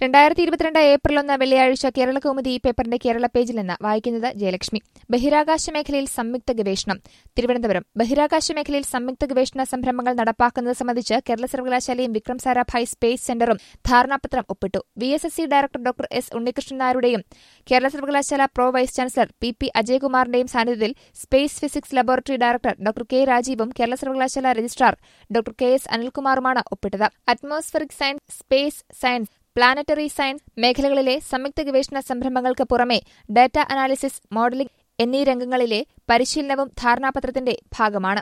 രണ്ടായിരത്തി ഇരുപത്തിരണ്ട് ഏപ്രിൽ ഒന്ന് വെള്ളിയാഴ്ച കേരള കൗമുദി ഈ പേപ്പറിന്റെ കേരള പേജിൽ നിന്ന് വായിക്കുന്നത് ജയലക്ഷ്മി ബഹിരാകാശ മേഖലയിൽ സംയുക്ത ഗവേഷണം തിരുവനന്തപുരം ബഹിരാകാശ മേഖലയിൽ സംയുക്ത ഗവേഷണ സംരംഭങ്ങൾ നടപ്പാക്കുന്നത് സംബന്ധിച്ച് കേരള സർവകലാശാലയും വിക്രം സാരാഭായ് സ്പേസ് സെന്ററും ധാരണാപത്രം ഒപ്പിട്ടു V S S C director doctor S Unnikrishnan നായരുടെയും കേരള സർവകലാശാല pro vice chancellor P P അജയകുമാറിന്റെയും സാന്നിധ്യത്തിൽ space physics laboratory director doctor K രാജീവും കേരള സർവകലാശാല രജിസ്ട്രാർ ഡോക്ടർ കെ എസ് അനിൽകുമാറുമാണ് ഒപ്പിട്ടത് atmospheric science space science planetary science മേഖലകളിലെ സംയുക്ത ഗവേഷണ സംരംഭങ്ങൾക്ക് പുറമെ ഡാറ്റ അനാലിസിസ് മോഡലിംഗ് എന്നീ രംഗങ്ങളിലെ പരിശീലനവും ധാരണാപത്രത്തിന്റെ ഭാഗമാണ്